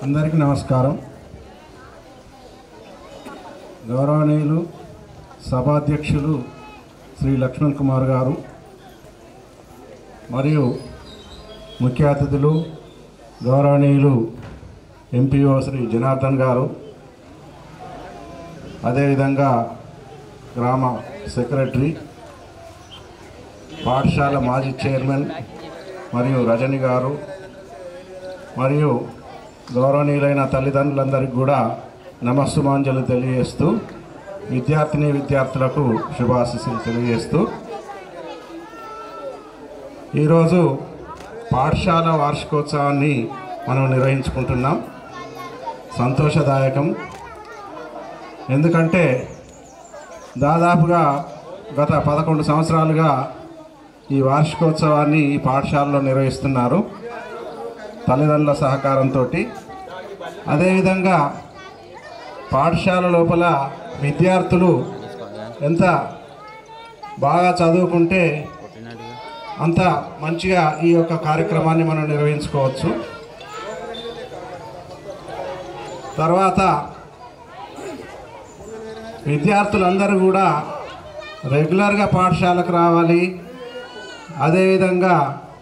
అందరికీ నమస్కారం గౌరవనీయులు సభాధ్యక్షులు శ్రీ లక్ష్మణ్ కుమార్ గారు మరియు ముఖ్య అతిథులు గౌరవనీయులు ఎంపీఓ శ్రీ జనార్దన్ గారు అదేవిధంగా గ్రామ సెక్రటరీ పాఠశాల మాజీ చైర్మన్ మరియు రజని గారు మరియు గౌరవనీయులైన తల్లిదండ్రులందరికీ కూడా నమస్సుమాంజలు తెలియజేస్తూ విద్యార్థిని విద్యార్థులకు శుభాశీస్సులు తెలియజేస్తూ ఈరోజు పాఠశాల వార్షికోత్సవాన్ని మనం నిర్వహించుకుంటున్నాం సంతోషదాయకం ఎందుకంటే దాదాపుగా గత పదకొండు సంవత్సరాలుగా ఈ వార్షికోత్సవాన్ని ఈ పాఠశాలలో నిర్వహిస్తున్నారు తల్లిదండ్రుల సహకారంతో అదేవిధంగా పాఠశాల లోపల విద్యార్థులు ఎంత బాగా చదువుకుంటే అంత మంచిగా ఈ యొక్క కార్యక్రమాన్ని మనం నిర్వహించుకోవచ్చు తర్వాత విద్యార్థులందరూ కూడా రెగ్యులర్గా పాఠశాలకు రావాలి అదేవిధంగా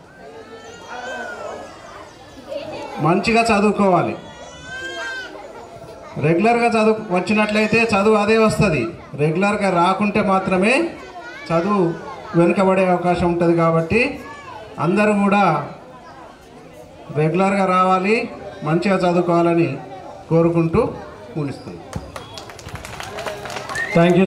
మంచిగా చదువుకోవాలి రెగ్యులర్గా చదువు వచ్చినట్లయితే చదువు అదే వస్తుంది రెగ్యులర్గా రాకుంటే మాత్రమే చదువు వెనుకబడే అవకాశం ఉంటుంది కాబట్టి అందరూ కూడా రెగ్యులర్గా రావాలి మంచిగా చదువుకోవాలని కోరుకుంటూ ముగిస్తుంది థ్యాంక్ యూ